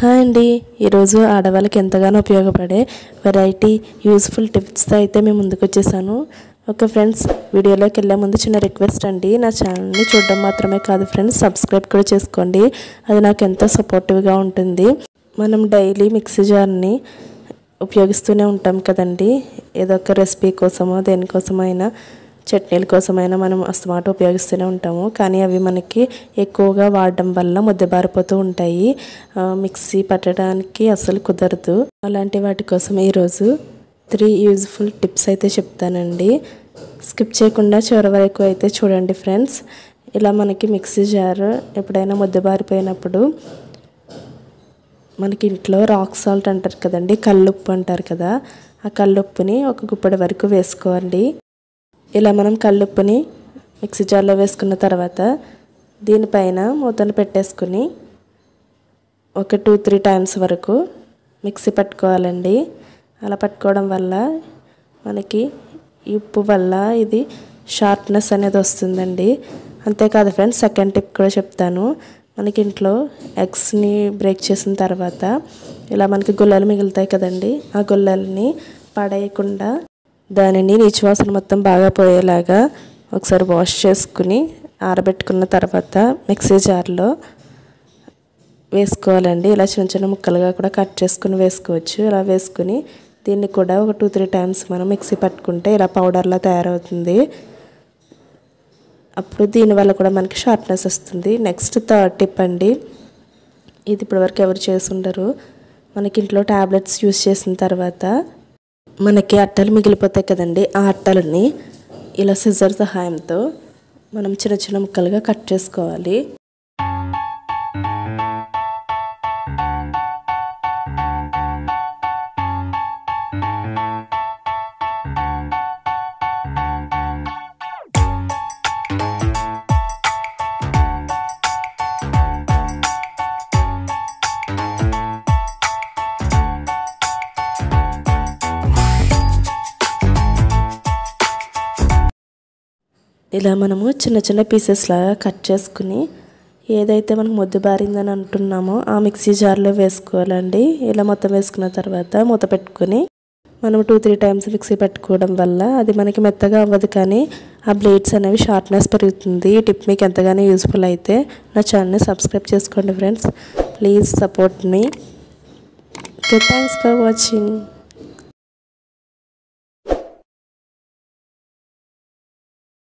hi అండి ఈరోజు ఆడవాళ్ళకి ఎంతగానో ఉపయోగపడే వెరైటీ యూస్ఫుల్ టిప్స్తో అయితే మేము ముందుకు వచ్చేసాను ఓకే ఫ్రెండ్స్ వీడియోలోకి వెళ్ళే ముందు చిన్న రిక్వెస్ట్ అండి నా ఛానల్ని చూడడం మాత్రమే కాదు ఫ్రెండ్స్ సబ్స్క్రైబ్ కూడా చేసుకోండి అది నాకు ఎంతో సపోర్టివ్గా ఉంటుంది మనం డైలీ మిక్సీ జార్ని ఉపయోగిస్తూనే ఉంటాం కదండి ఏదో ఒక రెసిపీ కోసమో దేనికోసమైనా చట్నీల కోసమైనా మనం అస్తమాట ఉపయోగిస్తూనే ఉంటాము కానీ అవి మనకి ఎక్కువగా వాడడం వల్ల ముద్దబారిపోతూ ఉంటాయి ఆ, మిక్సీ పట్టడానికి అసలు కుదరదు అలాంటి వాటి కోసం ఈరోజు త్రీ యూజ్ఫుల్ టిప్స్ అయితే చెప్తానండి స్కిప్ చేయకుండా చివరి వరకు అయితే చూడండి ఫ్రెండ్స్ ఇలా మనకి మిక్సీ జార్ ఎప్పుడైనా ముద్దబారిపోయినప్పుడు మనకి ఇంట్లో రాక్ సాల్ట్ అంటారు కదండి కల్లుప్పు అంటారు కదా ఆ కల్లుప్పుని ఒక గుప్పడి వరకు వేసుకోండి ఇలా మనం కల్లుప్పుని మిక్సీ జార్లో వేసుకున్న తర్వాత దీనిపైన మూతను పెట్టేసుకుని ఒక టూ త్రీ టైమ్స్ వరకు మిక్సీ పట్టుకోవాలండి అలా పట్టుకోవడం వల్ల మనకి ఈ ఉప్పు వల్ల ఇది షార్ప్నెస్ అనేది వస్తుందండి అంతేకాదు ఫ్రెండ్స్ సెకండ్ టిప్ కూడా చెప్తాను మనకి ఇంట్లో ఎగ్స్ని బ్రేక్ చేసిన తర్వాత ఇలా మనకి గుల్లలు మిగులుతాయి కదండి ఆ గుల్లల్ని పడేయకుండా దానిని నీచువాసన మొత్తం బాగా పోయేలాగా ఒకసారి వాష్ చేసుకుని ఆరబెట్టుకున్న తర్వాత మిక్సీ జార్లో వేసుకోవాలండి ఇలా చిన్న చిన్న ముక్కలుగా కూడా కట్ చేసుకుని వేసుకోవచ్చు ఇలా వేసుకుని దీన్ని కూడా ఒక టూ త్రీ టైమ్స్ మనం మిక్సీ పట్టుకుంటే ఇలా పౌడర్లా తయారవుతుంది అప్పుడు దీనివల్ల కూడా మనకి షార్ప్నెస్ వస్తుంది నెక్స్ట్ థర్డ్ టిప్ అండి ఇది ఇప్పటివరకు ఎవరు చేసి ఉండరు మనకి ఇంట్లో ట్యాబ్లెట్స్ యూస్ చేసిన తర్వాత మనకి అట్టలు మిగిలిపోతాయి కదండి ఆ అట్టలని ఇలా సిజర్ సహాయంతో మనం చిన్న చిన్న ముక్కలుగా కట్ చేసుకోవాలి ఇలా మనము చిన్న చిన్న పీసెస్ లాగా కట్ చేసుకుని ఏదైతే మనకు ముద్దు బారిందని అంటున్నామో ఆ మిక్సీ జార్లో వేసుకోవాలండి ఇలా మొత్తం వేసుకున్న తర్వాత మూత పెట్టుకొని మనం టూ త్రీ టైమ్స్ మిక్సీ పెట్టుకోవడం వల్ల అది మనకి మెత్తగా అవ్వదు కానీ ఆ బ్లేడ్స్ అనేవి షార్ప్నెస్ పెరుగుతుంది ఈ టిప్ మీకు ఎంతగానో యూస్ఫుల్ అయితే నా ఛానల్ని సబ్స్క్రైబ్ చేసుకోండి ఫ్రెండ్స్ ప్లీజ్ సపోర్ట్ మీ ఓకే థ్యాంక్స్ ఫర్ వాచింగ్